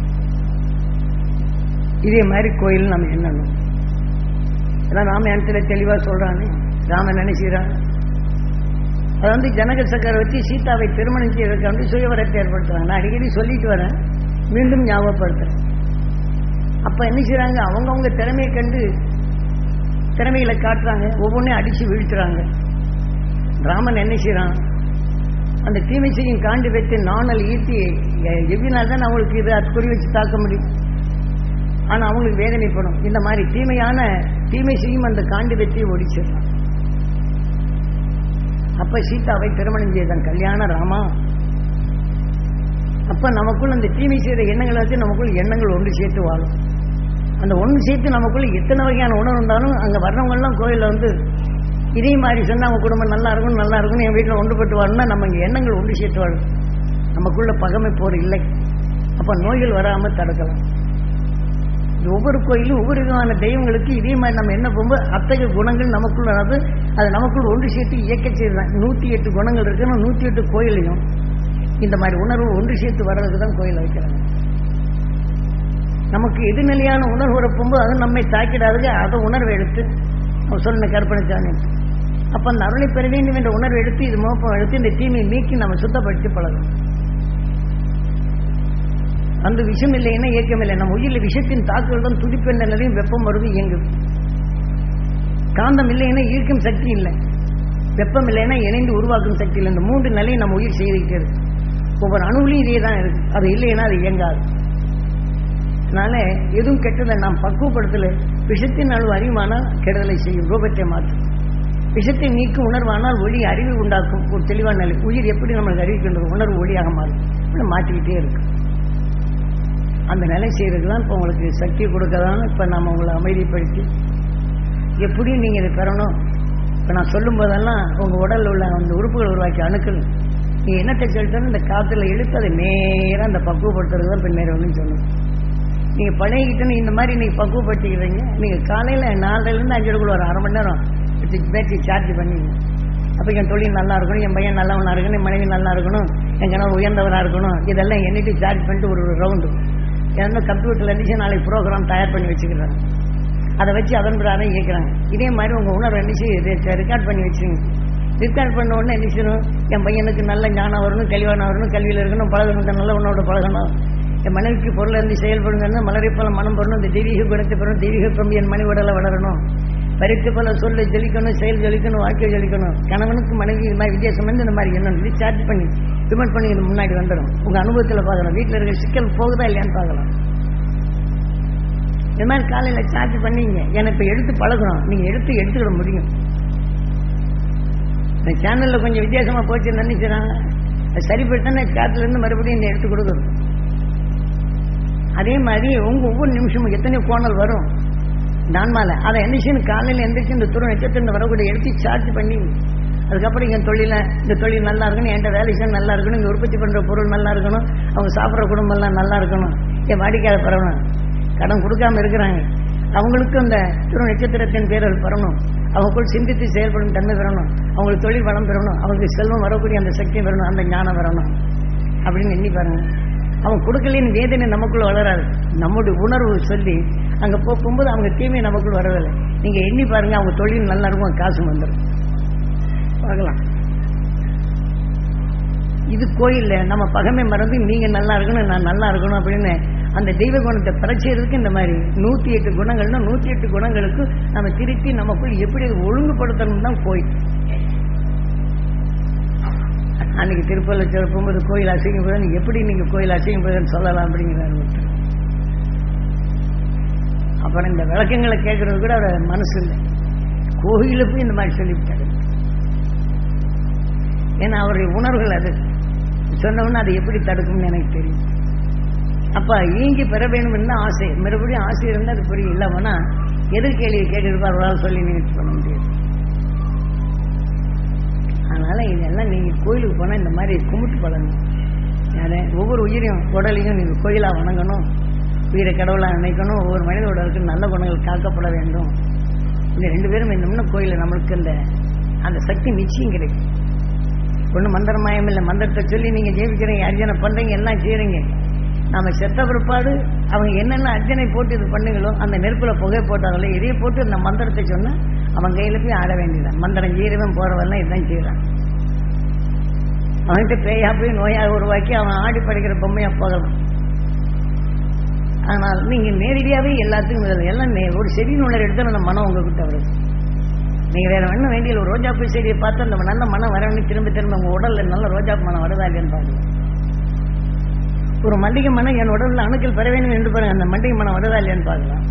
இதே மாதிரி கோயில் நம்ம எண்ணணும் அதான் ராமாயணத்துல தெளிவா சொல்றானே ராமன் நினைச்சுறான் அது வந்து ஜனக சக்கரவர்த்தி சீதாவை திருமணம் செய்வதற்கு வந்து சுயவரத்தை ஏற்படுத்துறாங்க நான் அடிக்கடி சொல்லிட்டு வரேன் மீண்டும் ஞாபகப்படுத்துறேன் அப்ப என்ன செய்றாங்க அவங்கவுங்க திறமையை கண்டு திறமைகளை காட்டுறாங்க ஒவ்வொன்றையும் அடிச்சு வீழ்த்துறாங்க ராமன் என்ன செய்யறான் அந்த தீமை செய்யும் காண்டி வைத்து நாணல் ஈட்டி எவ்வினால் தான் அவங்களுக்கு இது அது குறி வச்சு தாக்க முடியும் ஆனா அவங்களுக்கு வேதனைப்படும் இந்த மாதிரி தீமையான தீமை செய்யும் அந்த காண்டி வெற்றியை ஒடிச்சிடலாம் அப்ப சீதாவை திருமணம் செய்தான் கல்யாண ராமா அப்ப நமக்குள்ள அந்த தீமை செய்த எண்ணங்களை வச்சு நமக்குள்ள எண்ணங்கள் ஒன்று சேர்த்து வாழும் அந்த ஒன்று சேர்த்து நமக்குள்ள எத்தனை வகையான உணர்வு இருந்தாலும் அங்க வர்றவங்க எல்லாம் கோயில்ல வந்து இதே மாதிரி சொன்னா அவங்க குடும்பம் நல்லா இருக்கணும் நல்லா இருக்கணும் என் வீட்டில் ஒன்றுபட்டு வாழணும்னா நம்ம இங்க எண்ணங்கள் ஒன்று சேர்த்து வாழும் நமக்குள்ள பகமை போர் இல்லை அப்ப நோய்கள் வராம தடுக்கலாம் இது ஒவ்வொரு கோயிலும் ஒவ்வொரு விதமான தெய்வங்களுக்கு இதே மாதிரி நம்ம என்ன போகும்போது அத்தகைய குணங்கள் நமக்குள்ள அதாவது அது நமக்குள்ள ஒன்று சேர்த்து இயக்க செய்யலாம் நூற்றி எட்டு குணங்கள் இருக்குன்னா நூற்றி எட்டு கோயிலையும் இந்த மாதிரி உணர்வு ஒன்று சேர்த்து வர்றதுக்கு தான் கோயில் வைக்கிறாங்க நமக்கு எதிர்நிலையான உணர்வு வரப்போகும்போது அது நம்மை தாக்கிடாதுங்க அதை உணர்வை எடுத்து அவன் சொன்ன கற்பனைச்சானே அப்ப அந்த அருளை பெற வேண்டும் என்ற உணர்வை எடுத்து இது மோப்பம் எடுத்து இந்த தீமையை நீக்கி நம்ம சுத்தப்படுத்தி பழகணும் அந்த விஷம் இல்லைன்னா இயக்கம் இல்லை நம்ம உயிரில் விஷத்தின் தாக்குதல் தான் துடிப்பு என்ற நிலையும் வெப்பம் வருது இயங்குது காந்தம் இல்லைன்னா ஈர்க்கும் சக்தி இல்லை வெப்பம் இல்லைன்னா இணைந்து உருவாக்கும் சக்தி இல்லை இந்த மூன்று நிலையும் நம்ம உயிர் செய்துக்கிட்டே இருக்கு ஒவ்வொரு அணுவிலையும் இதே தான் இருக்கு அது இல்லைன்னா அது இயங்காது அதனால எதுவும் கெட்டதை நாம் பக்குவப்படுத்தல விஷத்தின் அளவு அதிகமானால் கெடுதலை செய்யும் ரூபத்தை மாற்றும் விஷத்தை நீக்கும் உணர்வானால் ஒளி அறிவு உண்டாக்கும் ஒரு தெளிவான நிலை உயிர் எப்படி நம்மளுக்கு அறிவிக்கின்றது உணர்வு ஒளியாக மாறும் இப்படி மாற்றிக்கிட்டே இருக்கு அந்த நிலை செய்யறதுக்கு தான் இப்போ உங்களுக்கு சக்தி கொடுக்க தான் இப்போ நம்ம உங்களை அமைதிப்படுத்தி எப்படியும் நீங்கள் இதை பெறணும் இப்போ நான் சொல்லும் போதெல்லாம் உங்கள் உடலில் உள்ள அந்த உறுப்புகள் உருவாக்கிய அணுக்கள் நீங்கள் என்னத்தை சொல்லிட்டாலும் இந்த காற்றுல இழுத்து அதை நேராக அந்த பக்குவப்படுத்துறது தான் பின்னேற ஒன்றும் சொல்லணும் நீங்கள் பழகிக்கிட்டோன்னு இந்த மாதிரி நீங்கள் பக்குவப்படுத்திக்கிறீங்க நீங்கள் காலையில் நாலரைலேருந்து அஞ்சரைக்குள்ள ஒரு அரை மணி நேரம் பேட்டரி சார்ஜ் பண்ணிங்க அப்போ என் தொழில் நல்லா இருக்கணும் என் பையன் நல்லவனாக இருக்கணும் என் மனைவி நல்லா இருக்கணும் என் கணவர் உயர்ந்தவனாக இருக்கணும் இதெல்லாம் எண்ணிட்டு சார்ஜ் பண்ணிட்டு ஒரு ஒரு ரவுண்டு ஏன்னா கம்ப்யூட்டரில் இருந்துச்சு நாளைக்கு ப்ரோக்ராம் தயார் பண்ணி வச்சுக்கிறாங்க அதை வச்சு அதன் பிரகாரம் இயக்குறாங்க இதே மாதிரி உங்கள் உணர்வு என்னச்சு ரெக்கார்ட் பண்ணி வச்சுருங்க ரெக்கார்ட் பண்ண உடனே என்ன செய்யணும் என் பையனுக்கு நல்ல ஞானம் வரணும் கல்வியான வரணும் கல்வியில் இருக்கணும் பழகணும் நல்ல உணவோட பழகணும் என் மனைவிக்கு பொருள் இருந்து செயல்படுங்க மலரை போல மனம் பெறணும் இந்த தெய்வீக குணத்தை பெறணும் தெய்வீக பிரம்பு என் மனைவி உடலை வளரணும் பறித்து போல சொல்ல ஜொலிக்கணும் செயல் ஜொலிக்கணும் வாழ்க்கை ஜொலிக்கணும் கணவனுக்கு மனைவி இது மாதிரி வித்தியாசம் வந்து இந்த மாதிரி என்ன சார்ஜ் பண்ணி ரிமோட் பண்ணி இது முன்னாடி வந்துடும் உங்கள் அனுபவத்தில் பார்க்கலாம் வீட்டில் இருக்கிற சிக்கல் போகுதா இல்லையான்னு பார்க்கலாம் இது மாதிரி காலையில் சார்ஜ் பண்ணீங்க ஏன்னா இப்போ எடுத்து பழகணும் நீங்கள் எடுத்து எடுத்துக்கிட முடியும் இந்த சேனலில் கொஞ்சம் வித்தியாசமாக போச்சு நினைக்கிறாங்க அது சரிப்படுத்தானே சார்ஜ்லேருந்து மறுபடியும் இந்த எடுத்து கொடுக்கணும் அதே மாதிரி உங்கள் ஒவ்வொரு நிமிஷமும் எத்தனை கோணல் வரும் நான்மால அதை எந்திரிச்சு காலையில் எந்திரிச்சு இந்த துறை நட்சத்திரம் வரக்கூடிய எடுத்து சார்ஜ் பண்ணி அதுக்கப்புறம் என் தொழில இந்த தொழில் நல்லா இருக்கணும் என்கிட்ட வேலை செய்ய நல்லா இருக்கணும் இங்கே உற்பத்தி பண்ணுற பொருள் நல்லா இருக்கணும் அவங்க சாப்பிட்ற குடும்பம்லாம் நல்லா இருக்கணும் என் வாடிக்கையாளர் பரவணும் கடன் கொடுக்காம இருக்கிறாங்க அவங்களுக்கும் அந்த துறை நட்சத்திரத்தின் பேரல் பெறணும் அவங்களுக்குள் சிந்தித்து செயல்படும் தன்மை பெறணும் அவங்களுக்கு தொழில் வளம் பெறணும் அவங்களுக்கு செல்வம் வரக்கூடிய அந்த சக்தி வரணும் அந்த ஞானம் வரணும் அப்படின்னு எண்ணி பாருங்க அவன் கொடுக்கலின் வேதனை நமக்குள்ள வளராது நம்முடைய உணர்வு சொல்லி அங்கே போகும்போது அவங்க தீமை நமக்குள்ள வரவில்லை நீங்கள் எண்ணி பாருங்க அவங்க தொழில் நல்லா இருக்கும் காசு வந்துடும் பார்க்கலாம் இது கோயிலில் நம்ம பகமை மறந்து நீங்கள் நல்லா இருக்கணும் நான் நல்லா இருக்கணும் அப்படின்னு அந்த தெய்வ குணத்தை பரச்செய்யறதுக்கு இந்த மாதிரி நூற்றி எட்டு குணங்கள்னா நூற்றி எட்டு குணங்களுக்கு நம்ம திருப்பி நமக்குள் எப்படி அதை ஒழுங்குபடுத்தணும் தான் கோயில் அன்னைக்கு திருப்பூரில் போகும்போது கோயில் அசிங்கம் போது எப்படி நீங்கள் கோயில் அசிங்கம் போதுன்னு சொல்லலாம் அப்படிங்கிறாரு ஒருத்தர் அப்புறம் இந்த விளக்கங்களை கேட்கறது கூட அவர் மனசு இல்லை கோயில போய் இந்த மாதிரி சொல்லிவிட்டாரு ஏன்னா அவருடைய உணர்வுகள் அது சொன்னோம்னா அதை எப்படி தடுக்கும்னு எனக்கு தெரியும் அப்ப ஈங்கி பெற வேண்டும் தான் ஆசை மறுபடியும் ஆசை இருந்தால் அது புரியும் இல்லாமனா எதிர்கேள்வியை கேட்டிருப்பார் அவரால் சொல்லி நிகழ்ச்சி பண்ண முடியாது அதனால இதெல்லாம் நீங்க கோயிலுக்கு போனா இந்த மாதிரி கும்பிட்டு பழகணும் யாரு ஒவ்வொரு உயிரையும் உடலையும் நீங்க கோயிலா வணங்கணும் உயிரை கடவுளா நினைக்கணும் ஒவ்வொரு மனித உடலுக்கு நல்ல குணங்கள் காக்கப்பட வேண்டும் இந்த ரெண்டு பேரும் இருந்தோம்னா கோயிலில் நம்மளுக்கு அந்த அந்த சக்தி நிச்சயம் கிடைக்கும் ஒன்றும் மந்திரமாயம் இல்லை மந்திரத்தை சொல்லி நீங்கள் ஜெயிக்கிறீங்க அர்ஜனை பண்ணுறீங்க எல்லாம் செய்கிறீங்க நாம செத்த பிற்பாடு அவங்க என்னென்ன அர்ஜனை போட்டு இது பண்ணுங்களோ அந்த நெருப்பில் புகை போட்டாங்களோ இதையே போட்டு இந்த மந்திரத்தை சொன்னால் அவன் கையில் போய் ஆட வேண்டியதான் மந்திரம் செய்கிறவன் போகிறவெல்லாம் இதுதான் செய்கிறான் அவன்கிட்ட பேயா போய் நோயாக உருவாக்கி அவன் ஆடி படைக்கிற பொம்மையா போகலாம் ஆனால் நீங்க நேரடியாகவே எல்லாத்துக்கும் முதல்ல எல்லாம் நே- ஒரு செடி நுணர் எடுத்து அந்த மனம் உங்ககிட்ட வருது நீங்க வேற ஒன்றும் வேண்டிய ஒரு ரோஜாப்பூ செடியை பார்த்து அந்த நல்ல மனம் வரணும்னு திரும்ப திரும்ப உங்க உடல்ல நல்ல ரோஜாப்பூ மனம் வருதா இல்லையான்னு பாருங்க ஒரு மல்லிகை மனம் என் உடல்ல அணுக்கள் பெற வேண்டும் என்று பாருங்க அந்த மல்லிகை மனம் வருதா இல்லையான்னு பார்க்கலாம்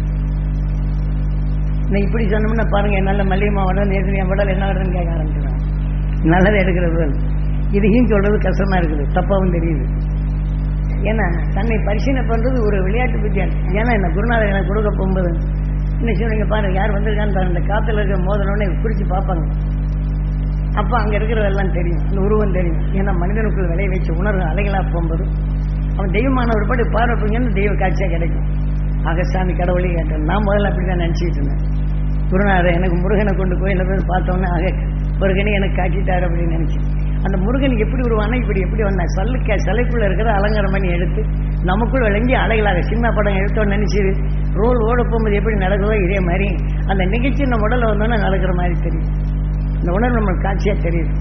நான் இப்படி சொன்னோம்னா பாருங்க நல்ல மல்லிகை மனம் உடல் நேற்று என் உடல் என்ன வருதுன்னு கேட்க ஆரம்பிச்சிடும் நல்லதை எடுக்கிறது இதையும் சொல்றது கஷ்டமா இருக்குது தப்பாவும் தெரியுது ஏன்னா தன்னை பரிசீலனை பண்றது ஒரு விளையாட்டு வித்தியாசம் ஏன்னா என்ன குருநாதர் எனக்கு கொடுக்க போகும்போது என்ன சொல்லுங்க பாருங்க யார் வந்திருக்கான்னு பாருங்க இந்த காத்துல இருக்க மோதனோடனே குறிச்சு பார்ப்பாங்க அப்போ அங்க இருக்கிறதெல்லாம் தெரியும் அந்த உருவம் தெரியும் ஏன்னா மனிதனுக்குள் விளைய வச்ச உணர்வு அலைகளா போகும்போது அவன் தெய்வமான ஒரு பாட்டு பார்வைப்பீங்கன்னு தெய்வ காட்சியா கிடைக்கும் ஆக சாமி கடவுளே கேட்டேன் நான் முதல்ல அப்படி தான் நினச்சிட்டு இருந்தேன் குருநாதர் எனக்கு முருகனை கொண்டு கோயிலில் போய் பார்த்தோன்னே ஆக முருகனே எனக்கு காட்டிட்டார் அப்படின்னு நினைச்சேன் அந்த முருகன் எப்படி உருவானா இப்படி எப்படி வந்தா சல்லுக்க சிலைக்குள்ள இருக்கிற அலங்காரம் பண்ணி எடுத்து நமக்குள் விளங்கி அலைகளாக சின்ன படம் எடுத்தோன்னு நினைச்சு ரோல் ஓட போகும்போது எப்படி நடக்குதோ இதே மாதிரி அந்த நிகழ்ச்சி நம்ம உடல்ல வந்தோன்னே நடக்கிற மாதிரி தெரியும் இந்த உணர்வு நம்மளுக்கு காட்சியா தெரியுது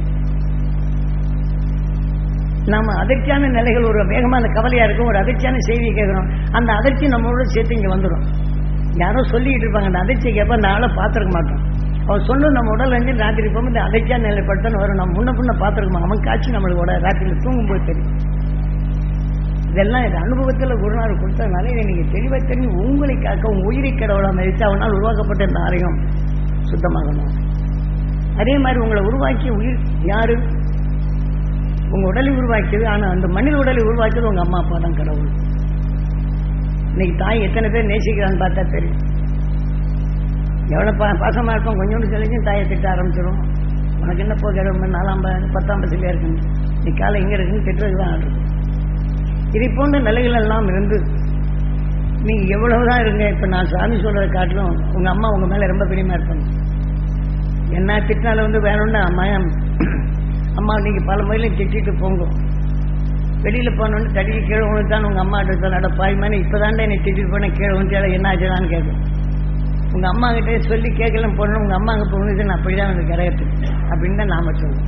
நாம அதிர்ச்சியான நிலைகள் ஒரு வேகமான கவலையா இருக்கும் ஒரு அதிர்ச்சியான செய்தியை கேட்கிறோம் அந்த அதிர்ச்சி நம்மளோட சேர்த்து இங்க வந்துடும் யாரோ சொல்லிட்டு இருப்பாங்க அந்த அதிர்ச்சியை கேட்ப அந்த ஆளை பார்த்துருக்க மாட்டோம் அவன் சொல்லு நம்ம உடல் வந்து ராத்திரி போகும்போது இந்த அதிர்ச்சியான நிலைப்பட்டன்னு வரும் நம்ம முன்ன பின்ன பார்த்துருக்கோம் அவன் காட்சி நம்மளுக்கு உட ராத்திரியில் தூங்கும்போது தெரியும் இதெல்லாம் இது அனுபவத்தில் குருநாதர் கொடுத்ததுனால இதை நீங்க தெளிவா தெரிஞ்சு உங்களை காக்க உங்க உயிரை கடவுளா மதித்து அவனால் உருவாக்கப்பட்ட இந்த ஆலயம் சுத்தமாகணும் அதே மாதிரி உங்களை உருவாக்கிய உயிர் யாரு உங்க உடலை உருவாக்கியது ஆனா அந்த மனித உடலை உருவாக்கியது உங்க அம்மா அப்பா தான் கடவுள் இன்னைக்கு தாய் எத்தனை பேர் நேசிக்கிறான்னு பார்த்தா தெரியும் எவ்வளவு பா பாசமா இருப்போம் கொஞ்சோண்டு கழிச்சும் தாயை திட்ட ஆரம்பிச்சிடும் உனக்கு என்ன போக நாலாம் ப- பத்தாம் பஸ்ஸில் இருக்குன்னு நீ காலை இங்க இருக்குன்னு திட்டுறது தான் ஆடுறது இதை போன்ற நிலைகள் எல்லாம் இருந்து நீங்க எவ்வளவுதான் இருங்க இப்ப நான் சாமி சொல்றதை காட்டிலும் உங்க அம்மா உங்க மேல ரொம்ப பிரியமா இருப்பாங்க என்ன திட்டினால வந்து வேணும்னா அம்மா அம்மா நீங்க பல முறையிலும் திட்டிட்டு போங்க வெளியில போனோன்னு தடி கீழே விழுந்தான் உங்க அம்மா கிட்ட நட பாய் மேலே இப்பதாண்டா என்னை திட்டிட்டு போனேன் கீழே விழுந்தால என்ன ஆச்சுதான்னு கேட்கும் உங்க அம்மா கிட்ட சொல்லி கேட்கலாம் போனோம் உங்க அம்மா அங்க போனது நான் அப்படிதான் எனக்கு கிடையாது அப்படின்னு தான் நாம சொல்லுவோம்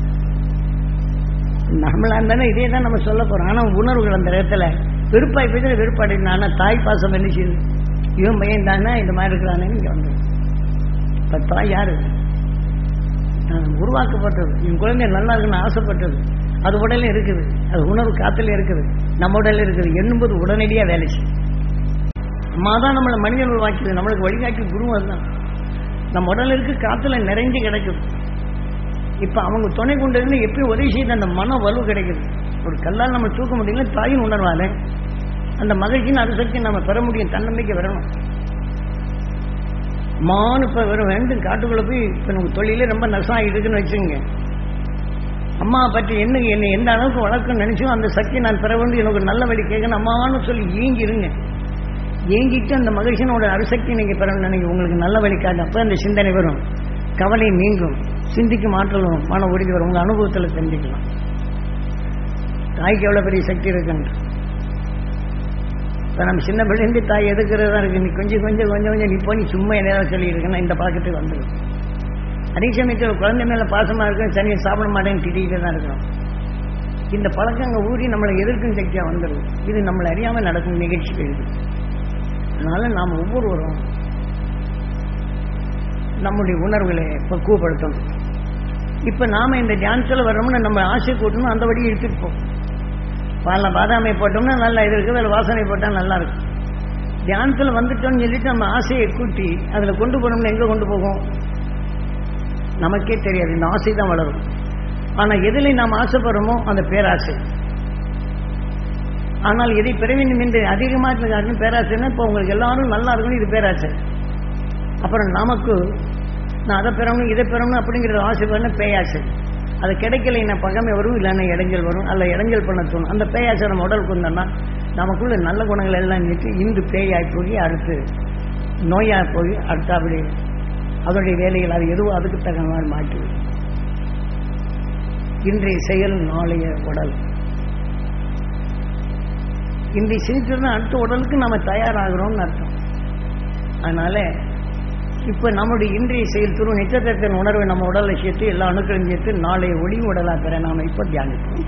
நம்மளா இருந்தாலும் இதே தான் நம்ம சொல்ல போறோம் ஆனா உணர்வுகள் அந்த இடத்துல வெறுப்பாய் போய் வெறுப்பாடு ஆனா தாய் பாசம் என்ன செய்யுது இவன் பையன் தானே இந்த மாதிரி இருக்கிறானே இங்க வந்து இப்ப தாய் யாரு ஆஹ் உருவாக்கப்பட்டது என் குழந்தை நல்லா இருக்குன்னு ஆசைப்பட்டது அது உடல்ல இருக்குது அது உணர்வு காத்துல இருக்குது நம்ம உடல்ல இருக்குது எண்ணும்போது உடனடியா வேலை செய்யும் அம்மா தான் நம்மளை மனிதன் உருவாக்கியது நம்மளுக்கு வழிகாட்டி குரு அதுதான் நம்ம உடல்ல இருக்கு காத்துல நிறைஞ்சு கிடக்குது இப்ப அவங்க துணை கொண்டு இருந்து எப்படி உதவி செய்து அந்த மன வலு கிடைக்குது ஒரு கல்லால் நம்ம தூக்க முடியல தாயின் உணர்வாலே அந்த மகிழ்ச்சியின் அரிசக்தி நம்ம பெற முடியும் தன்னம்பிக்கை வரணும் மானு இப்ப வெறும் வேண்டும் காட்டுக்குள்ள போய் இப்ப நமக்கு தொழிலே ரொம்ப நஷ்டம் இருக்குன்னு வச்சுங்க அம்மா பற்றி என்ன என்னை எந்த அளவுக்கு வளர்க்கணும்னு நினைச்சோ அந்த சக்தி நான் பெற வேண்டும் எனக்கு ஒரு நல்ல வழி கேட்கணும் அம்மான்னு சொல்லி ஏங்கி இருங்க ஏங்கிட்டு அந்த மகிழ்ச்சியினோட அரிசக்தி நீங்க பெறணும்னு நினைக்க உங்களுக்கு நல்ல வழி காட்டும் அப்ப அந்த சிந்தனை வரும் கவலை நீங்கும் சிந்திக்கும் ஆற்றலும் மன உறுதி வரும் உங்க அனுபவத்துல தெரிஞ்சுக்கலாம் தாய்க்கு எவ்வளவு பெரிய சக்தி இருக்குன்னு இப்ப நம்ம சின்ன பிள்ளைந்து தாய் எதுக்குறதா இருக்கு நீ கொஞ்சம் கொஞ்சம் கொஞ்சம் கொஞ்சம் நீ போய் நீ சும்மா என்ன சொல்லி இருக்குன்னா இந்த பழக்கத்துக்கு வந்துடும் அதே சமயத்தில் குழந்தை மேல பாசமா இருக்கும் சனியை சாப்பிட மாட்டேன்னு திட்டிகிட்டே தான் இருக்கிறோம் இந்த பழக்கம் அங்க ஊறி நம்மளை எதிர்க்கும் சக்தியா வந்துடும் இது நம்மளை அறியாம நடக்கும் நிகழ்ச்சிகள் இது அதனால நாம் ஒவ்வொருவரும் நம்முடைய உணர்வுகளை பக்குவப்படுத்தணும் இப்ப நாம இந்த தியானத்துல வர்றோம்னா நம்ம ஆசை கூட்டணும் அந்த வழியை எடுத்துட்டு போகும் பால பாதாமை போட்டோம்னா நல்லா இது இருக்குது அதில் வாசனை போட்டால் நல்லா இருக்கும் தியானத்தில் வந்துட்டோம்னு சொல்லிட்டு நம்ம ஆசையை கூட்டி அதில் கொண்டு போனோம்னா எங்கே கொண்டு போகும் நமக்கே தெரியாது இந்த ஆசை தான் வளரும் ஆனால் எதில் நாம் ஆசைப்படுறோமோ அந்த பேராசை ஆனால் எதை பெற வேண்டும் என்று அதிகமாக இருக்காருன்னு பேராசைன்னா இப்போ உங்களுக்கு எல்லாரும் நல்லா இருக்கணும் இது பேராசை அப்புறம் நமக்கு நான் அதை பெறணும் இதை பெறணும் அப்படிங்கிறது ஆசை பண்ண பேயாசை அது கிடைக்கலைன்னா பகமை வரும் இல்லைன்னா இடைஞ்சல் வரும் அல்ல இடைஞ்சல் பண்ண தோணும் அந்த பேயாசை நம்ம உடலுக்கு வந்தோம்னா நமக்குள்ள நல்ல குணங்கள் எல்லாம் நீட்டு இந்து பேயாய் போய் அடுத்து நோயாக போய் அடுத்து அப்படி அதனுடைய வேலைகள் அது எதுவோ அதுக்கு தகுந்த மாதிரி மாற்றி இன்றைய செயல் நாளைய உடல் இன்றைய செய்திருந்தா அடுத்த உடலுக்கு நம்ம தயாராகிறோம்னு அர்த்தம் அதனால இப்ப நம்முடைய இன்றைய செயல் துரு நிச்சயத்தின் உணர்வை நம்ம உடலை சேர்த்து எல்லா அணுக்களையும் சேர்த்து நாளைய ஒளி உடலா பெற நாம இப்ப தியானிப்போம்